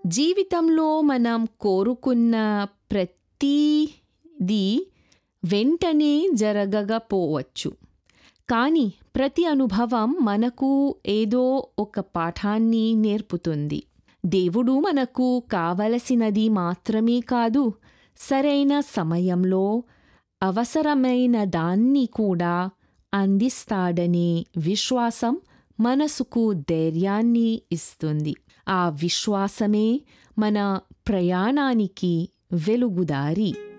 జీవితంలో మనం కోరుకున్న ప్రతిదీ వెంటనే జరగకపోవచ్చు కానీ ప్రతి అనుభవం మనకు ఏదో ఒక పాఠాన్ని నేర్పుతుంది దేవుడు మనకు కావలసినది మాత్రమే కాదు సరైన సమయంలో అవసరమైన దాన్ని కూడా అందిస్తాడనే విశ్వాసం మనసుకు ధైర్యాన్ని ఇస్తుంది ఆ విశ్వాసమే మన ప్రయాణానికి వెలుగుదారి